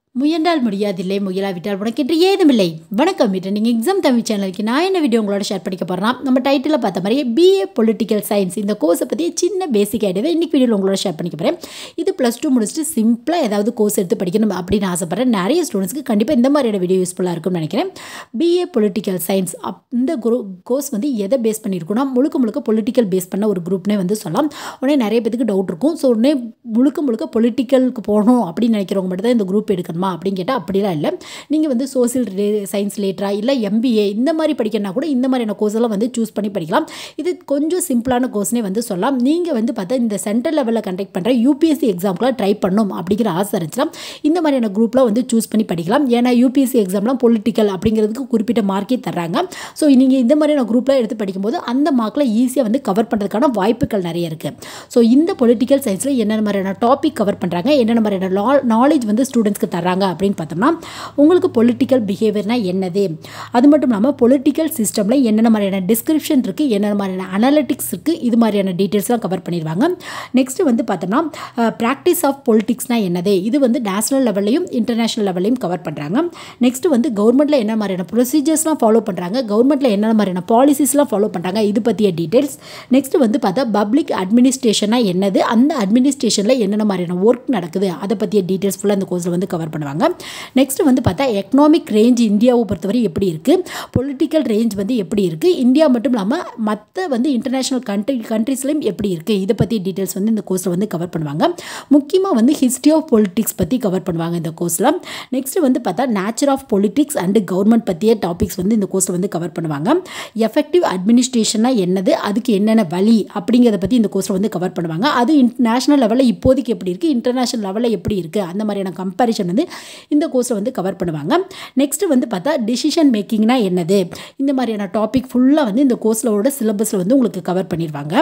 முயன்றால் முடியாதில்லை முயலாவிட்டால் உனக்கென்று ஏதுமில்லை வணக்கம் வீட்டு நீங்கள் எக்ஸாம் தமிழ் சேனலுக்கு நான் என்ன வீடியோ உங்களோட ஷேர் பண்ணிக்க போகிறேன் நம்ம டைட்டில் பார்த்த மாதிரியே பிஏ பொலிட்டிக்கல் சயின்ஸ் இந்த கோர்ஸை பற்றி சின்ன பேசிக் ஐடியாவை இன்றைக்கி வீடியோவில் உங்களோட ஷேர் பண்ணிக்க போகிறேன் இது ப்ளஸ் டூ முடிச்சுட்டு சிம்பிளாக ஏதாவது கோர்ஸ் எடுத்து படிக்கணும் அப்படின்னு ஆசைப்பட்றேன் நிறைய ஸ்டூடெண்ட்ஸ்க்கு கண்டிப்பாக இந்த மாதிரியான வீடியோ யூஸ்ஃபுல்லாக இருக்கும்னு நினைக்கிறேன் பிஏ பொலிட்டிக்கல் சயின்ஸ் அப் இந்த குரூ கோர்ஸ் வந்து எதை பேஸ் பண்ணியிருக்குன்னா முழுக்க முழுக்க பொலிட்டிக்கல் பேஸ் பண்ண ஒரு குரூப்னே வந்து சொல்லலாம் உடனே நிறைய பேத்துக்கு டவுட் இருக்கும் ஸோ உடனே முழுக்க முழுக்க பொலிட்டிக்கலுக்கு போகணும் அப்படின்னு நினைக்கிறவங்க மட்டும் தான் இந்த குரூப் எடுக்கணுமா அப்படின்னு கேட்டால் அப்படிலாம் இல்லை நீங்கள் வந்து சோசியல் சயின்ஸ் லேட்டரா இல்லை எம்பிஏ இந்த மாதிரி படிக்கணும்னா கூட இந்த மாதிரியான கோர்ஸ் எல்லாம் வந்து சூஸ் பண்ணி படிக்கலாம் இது கொஞ்சம் சிம்பிளான கோர்ஸ்னே வந்து சொல்லலாம் நீங்கள் வந்து பார்த்தா இந்த சென்ட்ரல் லெவலில் கண்டக்ட் பண்ணுற யூபிஎஸ்சி எக்ஸாம்க்குலாம் ட்ரை பண்ணணும் அப்படிங்கிற ஆசை இருந்துச்சுன்னா இந்த மாதிரியான குரூப்லாம் வந்து சூஸ் பண்ணி படிக்கலாம் ஏன்னா யூபிஎஸ்சி எக்ஸாம்லாம் பொலிட்டிக்கல் அப்படிங்கிறதுக்கு குறிப்பிட்ட மார்க்கே தர்றாங்க ஸோ நீங்கள் இந்த மாதிரியான குரூப்லாம் எடுத்து படிக்கும்போது அந்த மார்க்கில் ஈஸியாக வந்து கவர் பண்ணுறதுக்கான வாய்ப்புகள் நிறைய இருக்குது ஸோ இந்த பொலிட்டிக்கல் சயின்ஸில் என்னென்ன மாதிரியான டாபிக் கவர் பண்ணுறாங்க என்னென்ன மாதிரியான லா நாலேஜ் வந்து ஸ்டூடெண்ட்ஸ்க்கு தராங்க அப்படின்னு பார்த்தோம்னா உங்களுக்கு பொலிட்டிக்கல் பிஹேவியர்னால் என்னது அது மட்டும் இல்லாமல் பொலிட்டிக்கல் சிஸ்டமில் என்னென்ன மாதிரியான டிஸ்கிரிப்ஷன் இருக்குது என்னென்ன மாதிரியான அனாலிட்டிக்ஸ் இருக்குது இது மாதிரியான டீட்டெயில்ஸ்லாம் கவர் பண்ணிடுவாங்க நெக்ஸ்ட்டு வந்து பார்த்தோம்னா ப்ராக்டிஸ் ஆஃப் பொலிட்டிக்ஸ்னால் என்னது இது வந்து நேஷனல் லெவல்லையும் இன்டர்நேஷனல் லெவல்லையும் கவர் பண்ணுறாங்க நெக்ஸ்ட்டு வந்து கவர்மெண்ட்டில் என்ன மாதிரியான ப்ரொசீஜர்ஸ்லாம் ஃபாலோ பண்ணுறாங்க கவர்மெண்ட்டில் என்னென்ன மாதிரியான பாலிசிஸ்லாம் ஃபாலோ பண்ணுறாங்க இது பற்றிய டீட்டெயில்ஸ் நெக்ஸ்ட்டு வந்து பார்த்தா பப்ளிக் அட்மினிஸ்ட்ரேஷனாக என்னது அந்த அட்மினிஸ்ட்ரேஷனில் என்னென்ன மாதிரியான ஒர்க் நடக்குது அதை பற்றிய டீட்டெயில்ஸ் ஃபுல்லாக இந்த கோர்ஸில் வந்து கவர் பண்ணுவாங்க நெக்ஸ்ட் வந்து பார்த்தா எக்கனாமிக் ரேஞ்ச் இந்தியாவை பொறுத்தவரை எப்படி இருக்குது பொலிட்டிக்கல் ரேஞ்ச் வந்து எப்படி இருக்குது இந்தியா மட்டும் இல்லாமல் மற்ற வந்து இன்டர்நேஷ்னல் கண்ட்ரி கண்ட்ரீஸ்லையும் எப்படி இருக்குது இதை பற்றி டீட்டெயில்ஸ் வந்து இந்த கோர்ஸில் வந்து கவர் பண்ணுவாங்க முக்கியமாக வந்து ஹிஸ்ட்ரி ஆஃப் பொலிட்டிக்ஸ் பற்றி கவர் பண்ணுவாங்க இந்த கோர்ஸில் நெக்ஸ்ட் வந்து பார்த்தா nature of politics and government பற்றிய டாபிக்ஸ் வந்து இந்த கோர்ஸில் வந்து கவர் பண்ணுவாங்க எஃபெக்டிவ் அட்மினிஸ்ட்ரேஷனாக என்னது அதுக்கு என்னென்ன வழி அப்படிங்கிறத பற்றி இந்த கோர்ஸில் வந்து கவர் பண்ணுவாங்க அது நேஷனல் லெவலில் இப்போதைக்கு எப்படி இருக்குது இன்டர்நேஷனல் லெவலில் எப்படி இருக்குது அந்த மாதிரியான கம்பேரிஷன் வந்து இந்த கோர்ஸை வந்து கவர் பண்ணுவாங்க நெக்ஸ்ட் வந்து பார்த்தா டிசிஷன் மேக்கிங்னா என்னது இந்த மாதிரியான டாபிக் ஃபுல்லாக வந்து இந்த கோர்ஸிலோட சிலபஸில் வந்து உங்களுக்கு கவர் பண்ணிடுவாங்க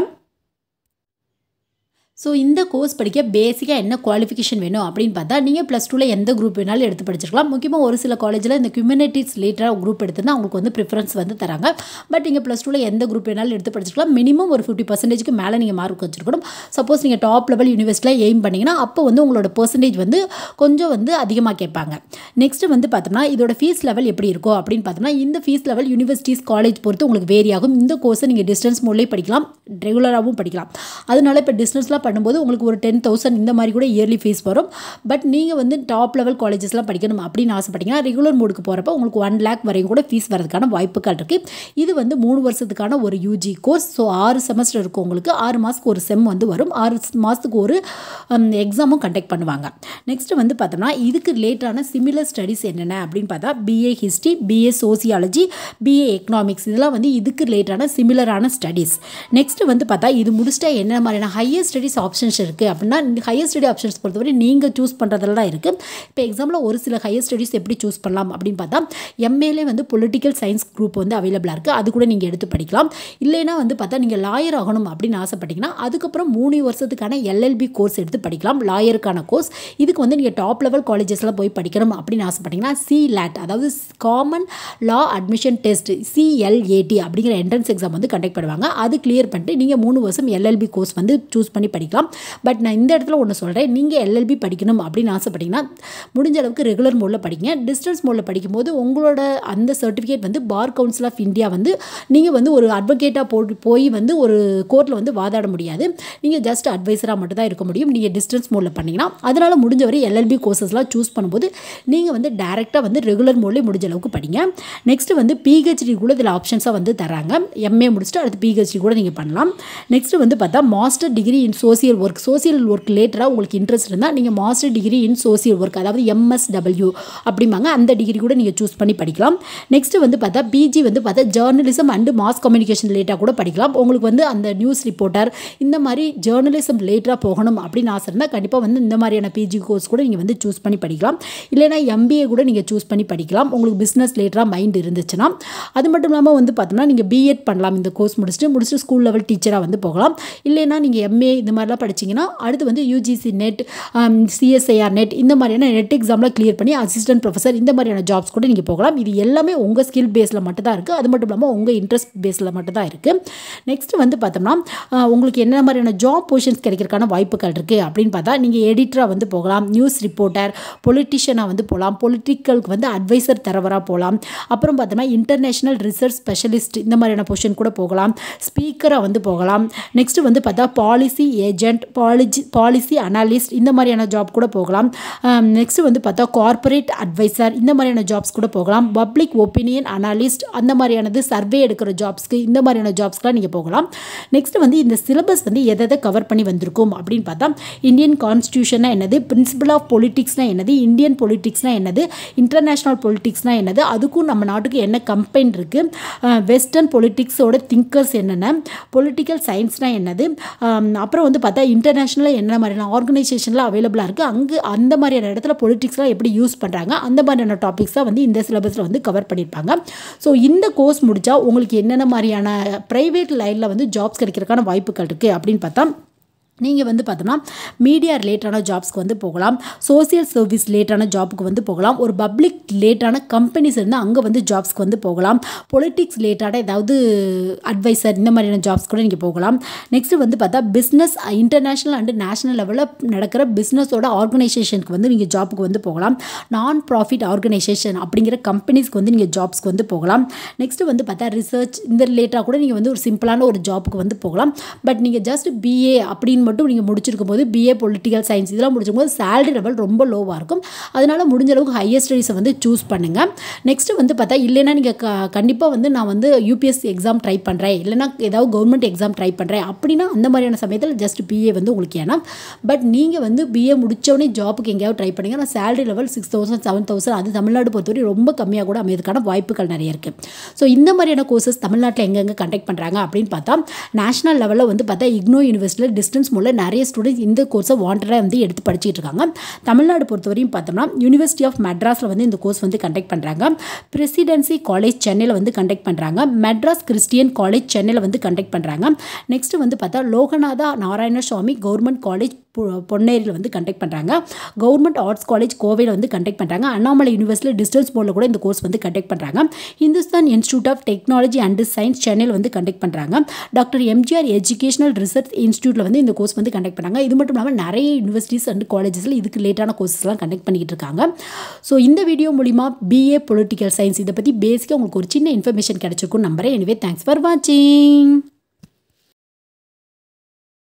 ஸோ இந்த கோர்ஸ் படிக்க பேசிக்காக என்ன குவாலிஃபிகேஷன் வேணும் அப்படின்னு பார்த்தா நீங்கள் ப்ளஸ் டூவில் எந்த குரூப் வேணாலும் எடுத்து படிச்சிருக்கலாம் முக்கியமாக ஒரு சில காலேஜில் இந்த ஹியூமனிட்டிஸ் ரிலேட்டடாக குரூப் எடுத்துனா அவங்களுக்கு வந்து ப்ரிஃபரன்ஸ் வந்து தராங்க பட் நீங்கள் ப்ளஸ் டூவில் எந்த குரூப் வேணாலும் எடுத்து படிச்சிருக்கலாம் மினிமம் ஒரு ஃபிஃப்டி பர்சன்டேஜ்க்கு மேலே நீங்கள் மார்க் வச்சிருக்கணும் சப்போஸ் நீங்கள் டாப் லெவல் யூனிவர்சிட்டியில் எய்ம் பண்ணிங்கன்னா அப்போ வந்து உங்களோட பர்சன்டேஜ் வந்து கொஞ்சம் வந்து அதிகமாக கேட்பாங்க நெக்ஸ்ட்டு வந்து பார்த்தோம்னா இதோட ஃபீஸ் லெவல் எப்படி இருக்கும் அப்படின்னு பார்த்தோம்னா இந்த ஃபீஸ் லெவல் யூனிவர்சிட்டிஸ் காலேஜ் பொறுத்து உங்களுக்கு வேரி ஆகும் இந்த கோர்ஸை நீங்கள் டிஸ்டன்ஸ் மோட்லேயே படிக்கலாம் ரெகுலராகவும் படிக்கலாம் அதனால இப்போ டிஸ்டன்ஸ்லாம் பண்ணும்போது உங்களுக்கு ஒரு டென் தௌசண்ட் இந்த மாதிரி கூட இயர்லி ஃபீஸ் வரும் பட் நீங்கள் வந்து டாப் லெவல் காலேஜஸ்லாம் படிக்கணும் அப்படின்னு ஆசைப்பட்டீங்கன்னா ரெகுலர் மோடுக்கு போகிறப்ப உங்களுக்கு ஒன் லேக் வரையும் கூட ஃபீஸ் வரதுக்கான வாய்ப்புகள் இருக்குது இது வந்து மூணு வருஷத்துக்கான ஒரு யூஜி கோர்ஸ் ஸோ ஆறு செமஸ்டர் இருக்கும் உங்களுக்கு ஆறு மாதத்துக்கு ஒரு செம் வந்து வரும் ஆறு மாதத்துக்கு ஒரு எக்ஸாமும் கண்டக்ட் பண்ணுவாங்க நெக்ஸ்ட் வந்து பார்த்தோம்னா இதுக்கு ரிலேட்டான சிமிலர் ஸ்டடிஸ் என்னென்ன அப்படின்னு பார்த்தா BA history BA sociology BA economics இதெல்லாம் வந்து இதுக்கு ரிலேட்டான சிமிலரான ஸ்டடிஸ் நெக்ஸ்ட் வந்து பார்த்தா இது முடிச்சிட்டா என்ன மாதிரியான ஹையர் ஸ்டடிஸ் ஆப்ஷன்ஸ் இருக்குது அப்படின்னா ஹையர் ஸ்டடி ஆப்ஷன்ஸ் பொறுத்தவரை நீங்கள் சூஸ் பண்ணுறதுல தான் இருக்குது இப்போ எக்ஸாம்பிள் ஒரு சில ஹையர் ஸ்டடிஸ் எப்படி சூஸ் பண்ணலாம் அப்படின்னு பார்த்தா எம்ஏலே வந்து பொலிட்டிக்கல் சயின்ஸ் குரூப் வந்து அவைலபிளாக இருக்குது அது கூட நீங்கள் எடுத்து படிக்கலாம் இல்லைனா வந்து பார்த்தா நீங்கள் லாயர் ஆகணும் அப்படின்னு ஆசைப்பட்டீங்கன்னா அதுக்கப்புறம் மூணு வருஷத்துக்கான எல்எல்பி கோர்ஸ் எடுத்து படிக்கலாம் லாயருக்கான கோர்ஸ் இதுக்கு வந்து நீங்கள் டாப் லெவல் காலேஜஸில் போய் படிக்கணும் அப்படின்னு ஆசைப்பட்டீங்கன்னா சி லேட் அதாவது common law admission test CLAT அப்படிங்கிற என்ட்ரன்ஸ் எக்ஸாம் வந்து கண்டக்ட் பண்ணுவாங்க அது கிளியர் பண்ணிட்டு நீங்கள் மூணு வருஷம் எல்எல்பி கோர்ஸ் வந்து சூஸ் பண்ணி படிக்கலாம் பட் நான் இந்த இடத்துல ஒன்று சொல்கிறேன் நீங்கள் எல்எல்பி படிக்கணும் அப்படின்னு ஆசைப்பட்டீங்கன்னா முடிஞ்ச அளவுக்கு ரெகுலர் மோடில் படிங்க டிஸ்டன்ஸ் மோடில் படிக்கும்போது உங்களோட அந்த சர்டிஃபிகேட் வந்து பார் கவுன்சில் ஆஃப் இந்தியா வந்து நீங்கள் வந்து ஒரு அட்வொகேட்டாக போட்டு போய் வந்து ஒரு கோர்ட்டில் வந்து வாதாட முடியாது நீங்கள் ஜஸ்ட் அட்வைசராக மட்டும் தான் இருக்க முடியும் நீங்கள் டிஸ்டன்ஸ் மோடில் பண்ணிங்கன்னா அதனால் முடிஞ்ச வரை எல்எல்பி கோர்சஸ்லாம் சூஸ் பண்ணும்போது நீங்கள் வந்து டேரெக்டாக வந்து ரெகுலர் மோட்லேயே முடிஞ்ச அளவுக்கு படிங்க நெக்ஸ்ட் வந்து பிஹெச்டி கூட இதில் ஆப்ஷன்ஸாக வந்து தராங்க எம்ஏ முடிச்சுட்டு அடுத்து பிஹெச்டி கூட நீங்கள் பண்ணலாம் நெக்ஸ்ட் வந்து பார்த்தா master degree in social work social work ரிலேட்டடாக உங்களுக்கு இன்ட்ரெஸ்ட் இருந்தால் நீங்கள் master degree in social work அதாவது எம்எஸ்டபிள்யூ அப்படிம்பாங்க அந்த டிகிரி கூட நீங்கள் சூஸ் பண்ணி படிக்கலாம் நெக்ஸ்ட் வந்து பார்த்தா பிஜி வந்து பார்த்தா ஜேர்னலிசம் அண்டு மாஸ் கம்யூனிகேஷன் ரிலேட்டாக கூட படிக்கலாம் உங்களுக்கு வந்து அந்த நியூஸ் ரிப்போர்ட்டர் இந்த மாதிரி ஜேர்னலிசம் ரிலேட்டடாக போகணும் அப்படின்னு ஆசை இருந்தால் கண்டிப்பாக வந்து இந்த மாதிரியான பிஜி கோர்ஸ் கூட நீங்கள் வந்து சூஸ் பண்ணி படிக்கலாம் இல்லைனா எம்பிஏ கூட நீங்கள் சூஸ் பண்ணி படிக்கலாம் உங்களுக்கு பிஸ்னஸ் ரிலேட்டடாக மைண்ட் இருந்துச்சுன்னா அது மட்டும் இல்லாமல் வந்து பார்த்தோம்னா நீங்கள் பிஎட் பண்ணலாம் இந்த கோர்ஸ் முடிச்சுட்டு முடிச்சுட்டு ஸ்கூல் லெவல் டீச்சராக வந்து போகலாம் இல்லைனா நீங்கள் எம்ஏ இந்த மாதிரிலாம் படிச்சிங்கன்னா அடுத்து வந்து யூஜிசி நெட் சிஎஸ்ஐஆர் நெட் இந்த மாதிரியான நெட் எக்ஸாமில் கிளியர் பண்ணி அசிஸ்டன்ட் ப்ரொஃபஸர் இந்த மாதிரியான ஜாப்ஸ் கூட நீங்கள் போகலாம் இது எல்லாமே உங்கள் ஸ்கில் பேஸில் மட்டும் தான் இருக்குது அது மட்டும் இல்லாமல் உங்கள் இன்ட்ரெஸ்ட் பேஸில் மட்டும் தான் இருக்குது நெக்ஸ்ட் வந்து பார்த்தோம்னா ஆஹ் உங்களுக்கு என்ன மாதிரியான ஜாப் பொசிஷன்ஸ் கிடைக்கிறதுக்கான வாய்ப்புகள் இருக்குது அப்படின்னு பார்த்தா நீங்கள் எடிட்டராக வந்து போகலாம் நியூஸ் ரிப்போர்ட்டர் பொலிட்டிஷியனாக வந்து போகலாம் பொலிட்டிக்கலுக்கு வந்து அட்வைசர் தரவராக போகலாம் அப்புறம் பார்த்தோம்னா இன்டர்நேஷ்னல் ரிசர்ச் ஸ்பெஷலிஸ்ட் இந்த மாதிரியான பொசிஷன் கூட போகலாம் ஸ்பீக்கராக வந்து போகலாம் நெக்ஸ்ட் வந்து பார்த்தா policy agent policy policy analyst இந்த மாதிரியான ஜாப் கூட போகலாம் நெக்ஸ்ட் வந்து பார்த்தா கார்ப்பரேட் அட்வைசர் இந்த மாதிரியான ஜாப்ஸ் கூட போகலாம் பப்ளிக் ஒப்பீனியன் அனாலிஸ்ட் அந்த மாதிரியானது சர்வே எடுக்கிற ஜாப்ஸ்க்கு இந்த மாதிரியான ஜாப்ஸ்க்குலாம் நீங்கள் போகலாம் நெக்ஸ்ட் வந்து இந்த சிலபஸ் வந்து எதை எதை கவர் பண்ணி வந்திருக்கும் அப்படின்னு பார்த்தா இந்தியன் கான்ஸ்டியூஷனா என்னது பிரின்சிபல் ஆஃப் பொலிட்டிக்ஸ்னா என்னது இந்தியன் பொலிட்டிக்ஸ்னா என்னது இன்டர்நேஷ்னல் பொலிட்டிக்ஸ்னா என்னது அதுக்கும் நம்ம நாட்டுக்கு என்ன கம்பெயின் இருக்குது வெஸ்டர்ன் பொலிட்டிக்ஸோட திங்கர்ஸ் என்னென்ன பொலிட்டிக்கல் சயின்ஸ்னால் என்னது ஆம், அப்புறம் வந்து பார்த்தா இன்டர்நேஷ்னலாக என்ன மாதிரியான ஆர்கனைசேஷன்லாம் அவைலபிளாக இருக்குது அங்கே அந்த மாதிரியான இடத்துல பொலிட்டிக்ஸ்லாம் எப்படி யூஸ் பண்ணுறாங்க அந்த மாதிரியான டாபிக்ஸ் தான் வந்து இந்த சிலபஸில் வந்து கவர் பண்ணியிருப்பாங்க ஸோ இந்த கோர்ஸ் முடித்தா உங்களுக்கு என்னென்ன மாதிரியான ப்ரைவேட் லைனில் வந்து ஜாப்ஸ் கிடைக்கிறதுக்கான வாய்ப்புகள் இருக்குது அப்படின்னு பார்த்தா நீங்கள் வந்து பார்த்தோம்னா மீடியா ரிலேட்டான ஜாப்ஸ்க்கு வந்து போகலாம் சோசியல் சர்வீஸ் ரிலேட்டான ஜாப்புக்கு வந்து போகலாம் ஒரு பப்ளிக் ரிலேட்டான கம்பெனிஸ் இருந்தால் அங்கே வந்து ஜாப்ஸ்க்கு வந்து போகலாம் பொலிட்டிக்ஸ் ரிலேட்டான ஏதாவது அட்வைசர் இந்த மாதிரியான ஜாப்ஸ் கூட நீங்கள் போகலாம் நெக்ஸ்ட்டு வந்து பார்த்தா பிஸ்னஸ் இன்டர்நேஷ்னல் அண்டு நேஷனல் லெவலில் நடக்கிற பிஸ்னஸோட ஆர்கனைசேஷனுக்கு வந்து நீங்கள் ஜாப்புக்கு வந்து போகலாம் நான் ப்ராஃபிட் ஆர்கனைசேஷன் அப்படிங்கிற கம்பெனிஸ்க்கு வந்து நீங்கள் ஜாப்ஸ்க்கு வந்து போகலாம் நெக்ஸ்ட்டு வந்து பார்த்தா ரிசர்ச் இந்த ரிலேட்டாக கூட நீங்கள் வந்து ஒரு சிம்பிளான ஒரு ஜாப்புக்கு வந்து போகலாம் பட் நீங்கள் ஜஸ்ட் பிஏ அப்படின்னு மட்டும் நீங்கள் முடிச்சிருக்கும் போது பிஏ பொலிட்டிக்கல் சயின்ஸ் இதெல்லாம் முடிச்சிருக்கும் போது சேலரி லெவல் ரொம்ப லோவாக இருக்கும் அதனால முடிஞ்ச அளவுக்கு ஹையர் ஸ்டடீஸை வந்து சூஸ் பண்ணுங்கள் நெக்ஸ்ட்டு வந்து பார்த்தா இல்லைன்னா நீங்கள் க கண்டிப்பாக வந்து நான் வந்து யூபிஎஸ்சி எக்ஸாம் ட்ரை பண்ணுறேன் இல்லைனா ஏதாவது கவர்மெண்ட் எக்ஸாம் ட்ரை பண்ணுறேன் அப்படின்னா அந்த மாதிரியான சமயத்தில் ஜஸ்ட் பிஏ வந்து உங்களுக்கு ஏன்னா பட் நீங்கள் வந்து பிஏ முடித்தோடனே ஜாப்புக்கு எங்கேயாவது ட்ரை பண்ணுங்க ஆனால் salary level six thousand seven thousand அது தமிழ்நாடு பொறுத்தவரை ரொம்ப கம்மியாக கூட அமையதுக்கான வாய்ப்புகள் நிறைய இருக்குது ஸோ இந்த மாதிரியான கோர்சஸ் தமிழ்நாட்டில் எங்கெங்கே கண்டக்ட் பண்ணுறாங்க அப்படின்னு பார்த்தா நேஷனல் லெவலில் வந்து பார்த்தா இக்னோ யூனிவர்சிட்டியில் டிஸ்டன்ஸ் மூலம் நிறைய ஸ்டூடெண்ட்ஸ் இந்த கோர்ஸை வாண்டடாக வந்து எடுத்து படிச்சிட்டு இருக்காங்க தமிழ்நாடு பொறுத்தவரையும் பார்த்தோம்னா யூனிவர்சிட்டி ஆஃப் மெட்ராஸில் வந்து இந்த கோர்ஸ் வந்து கண்டக்ட் பண்ணுறாங்க பிரசிடென்சி காலேஜ் சென்னையில் வந்து கண்டக்ட் பண்ணுறாங்க மெட்ராஸ் கிறிஸ்டியன் காலேஜ் சென்னையில் வந்து கண்டக்ட் பண்ணுறாங்க நெக்ஸ்ட் வந்து பார்த்தா லோகநாதா நாராயண சுவாமி கவர்மெண்ட் காலேஜ் பொ- பொன்னேரியில் வந்து கண்டக்ட் பண்ணுறாங்க கவர்மெண்ட் ஆர்ட்ஸ் காலேஜ் கோவையில் வந்து கண்டக்ட் பண்ணுறாங்க அண்ணாமலை யூனிவர்சிட்டியில் டிஸ்டன்ஸ் போர்டில் கூட இந்த கோர்ஸ் வந்து கண்டக்ட் பண்ணுறாங்க Hindustan institute of technology and science சென்னையில் வந்து கண்டக்ட் பண்ணுறாங்க டாக்டர் எம்ஜிஆர் எஜுகேஷனல் ரிசர்ச் இன்ஸ்டியூட்டில் வந்து இந்த கோர்ஸ் வந்து கண்டக்ட் பண்ணுறாங்க இது மட்டும் இல்லாமல் நிறைய யூனிவர்சிட்டிஸ் அண்ட் காலேஜஸில் இதுக்கு லேட்டான கோர்சஸ்லாம் கண்டக்ட் பண்ணிக்கிட்டு இருக்காங்க ஸோ இந்த வீடியோ மூலிமா பிஏ பொலிட்டிக்கல் சயின்ஸ் இதை பற்றி பேசிக்காக உங்களுக்கு ஒரு சின்ன இன்ஃபர்மேஷன் கிடச்சிருக்கும் நம்புறேன் எனவே தேங்க்ஸ் ஃபார் வாட்சிங்